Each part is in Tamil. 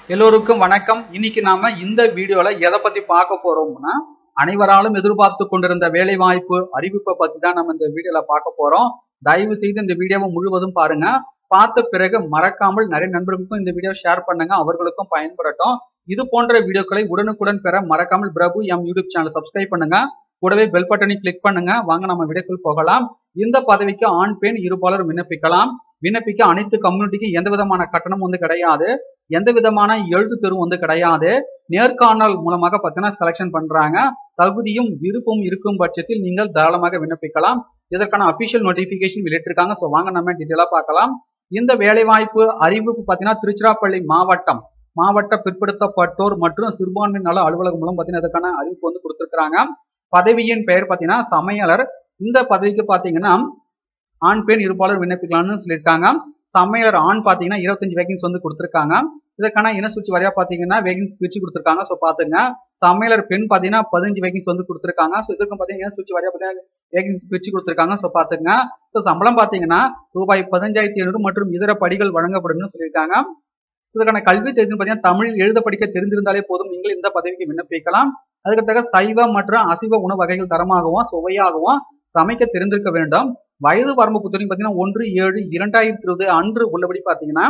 எல்லோருக்கும் வணக்கம் இன்னைக்கு நாம இந்த வீடியோல எதை பத்தி பார்க்க போறோம்னா அனைவராலும் எதிர்பார்த்து கொண்டிருந்த வேலை வாய்ப்பு அறிவிப்பை பத்தி தான் நம்ம இந்த வீடியோல பார்க்க போறோம் தயவு செய்து இந்த வீடியோவை முழுவதும் பாருங்க பார்த்த பிறகு மறக்காமல் நிறைய நண்பர்களுக்கும் இந்த வீடியோ ஷேர் பண்ணுங்க அவர்களுக்கும் பயன்படட்டும் இது போன்ற வீடியோக்களை உடனுக்குடன் பெற மறக்காமல் Prabhu M YouTube channel subscribe பண்ணுங்க கூடவே பெல் பட்டனை கிளிக் பண்ணுங்க வாங்க நம்ம வீடியோக்குள் போகலாம் இந்த பதவிக்கு ஆண் பெண் இருபாலர் விண்ணப்பிக்கலாம் விண்ணப்பிக்க அனைத்து கம்யூனிட்டிக்கு எந்த விதமான கட்டணம் வந்து கிடையாது எந்த விதமான எழுத்து தேர்வும் வந்து கிடையாது நேர்காணல் மூலமாக பார்த்தீங்கன்னா செலெக்ஷன் பண்றாங்க தகுதியும் விருப்பம் இருக்கும் பட்சத்தில் நீங்கள் தாராளமாக விண்ணப்பிக்கலாம் இதற்கான அபிஷியல் நோட்டிபிகேஷன் வெளியிட்டிருக்காங்க ஸோ வாங்க நம்ம டீட்டெயிலாக பார்க்கலாம் இந்த வேலைவாய்ப்பு அறிவிப்பு பார்த்தீங்கன்னா திருச்சிராப்பள்ளி மாவட்டம் மாவட்ட பிற்படுத்தப்பட்டோர் மற்றும் சிறுபான்மை நல அலுவலகம் மூலம் பார்த்தீங்கன்னா இதற்கான அறிவிப்பு வந்து கொடுத்துருக்காங்க பதவியின் பெயர் பார்த்தீங்கன்னா சமையலர் இந்த பதவிக்கு பார்த்தீங்கன்னா ஆண் பெண் இருபாலர் விண்ணப்பிக்கலாம்னு சொல்லியிருக்காங்க சமையலர் ஆண் பார்த்தீங்கன்னா இருபத்தஞ்சு வேகன்ஸ் வந்து கொடுத்துருக்காங்க இதற்கான இன சூழ்ச்சி வரையா பார்த்தீங்கன்னா வேகன்ஸ் பிரிச்சு கொடுத்துருக்காங்க ஸோ பார்த்துங்க சமையலர் பெண் பார்த்தீங்கன்னா பதினஞ்சு வேகன்ஸ் வந்து கொடுத்துருக்காங்க ஸோ இதற்கும் பார்த்தீங்கன்னா இன சூழ்ச்சி வரையா பார்த்தீங்கன்னா வேகன்ஸ் பிரிச்சு கொடுத்துருக்காங்க ஸோ பார்த்துங்க ஸோ சம்பளம் பார்த்தீங்கன்னா ரூபாய் பதினஞ்சாயிரத்தி எழுநூறு மற்றும் இதர படிகள் வழங்கப்படும்னு சொல்லியிருக்காங்க இதற்கான கல்வி தெரிஞ்சு பார்த்தீங்கன்னா தமிழில் எழுத படிக்க தெரிந்திருந்தாலே போதும் நீங்கள் இந்த பதவிக்கு விண்ணப்பிக்கலாம் அதுக்கடுத்தாக சைவ மற்றும் அசைவ உணவு வகைகள் தரமாகவும் சுவையாகவும் சமைக்க தெரிந்திருக்க வேண்டும் வயது வரம்பு புத்தகம் பார்த்தீங்கன்னா ஒன்று ஏழு இரண்டாயிரத்தி இருபது அன்று உள்ளபடி பார்த்தீங்கன்னா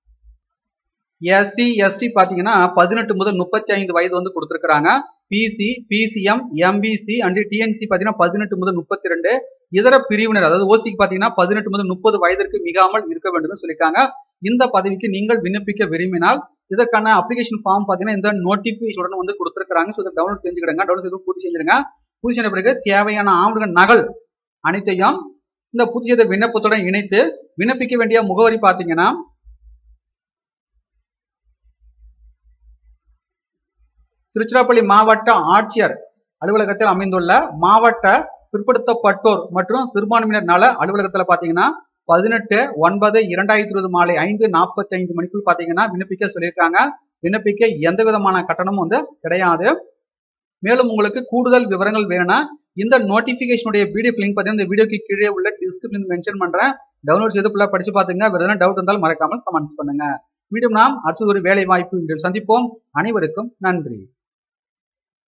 எஸ்சி எஸ்டி பார்த்தீங்கன்னா பதினெட்டு முதல் முப்பத்தி ஐந்து வயது வந்து கொடுத்துருக்காங்க BC BCM MBC and DNC பார்த்தீங்கன்னா பதினெட்டு முதல் முப்பத்தி ரெண்டு இதர பிரிவினர் அதாவது ஓசிக்கு பார்த்தீங்கன்னா பதினெட்டு முதல் முப்பது வயதிற்கு மிகாமல் இருக்க வேண்டும் சொல்லியிருக்காங்க இந்த பதவிக்கு நீங்கள் விண்ணப்பிக்க விரும்பினால் இதற்கான அப்ளிகேஷன் ஃபார்ம் பார்த்தீங்கன்னா இந்த நோட்டிஃபிகேஷன் வந்து கொடுத்துருக்காங்க ஸோ இதை டவுன்லோட் செஞ்சுக்கிடுங்க டவுன்லோட் செய்து பூர்த்தி செஞ்சிருங்க பூர்த்தி செய்த பிறகு தேவையான ஆவணங்கள் நகல் அனைத்தையும் இந்த பூர்த்தி செய்த விண்ணப்பத்துடன் இணைத்து விண்ணப்பிக்க வேண்டிய முகவரி பார்த்தீங்கன்னா திருச்சிராப்பள்ளி மாவட்ட ஆட்சியர் அலுவலகத்தில் அமைந்துள்ள மாவட்ட பிற்படுத்தப்பட்டோர் மற்றும் சிறுபான்மையினர் நல அலுவலகத்தில் பார்த்தீங்கன்னா பதினெட்டு ஒன்பது இரண்டாயிரத்தி இருபது மாலை ஐந்து நாற்பத்தி ஐந்து மணிக்குள் பார்த்தீங்கன்னா விண்ணப்பிக்க சொல்லியிருக்காங்க விண்ணப்பிக்க எந்த விதமான கட்டணமும் வந்து கிடையாது மேலும் உங்களுக்கு கூடுதல் விவரங்கள் வேணும்னா இந்த நோட்டிபிகேஷனுடைய பிடிஎஃப் லிங்க் பார்த்தீங்கன்னா இந்த வீடியோக்கு கீழே உள்ள டிஸ்கிரிப்ஷன் மென்ஷன் பண்றேன் டவுன்லோட் செய்து ஃபுல்லாக படிச்சு பார்த்துங்க வேறு எதனா டவுட் இருந்தாலும் மறக்காமல் கமெண்ட்ஸ் பண்ணுங்க மீண்டும் நாம் அடுத்தது ஒரு வேலை வாய்ப்பு சந்திப்போம் அனைவருக்கும் நன்றி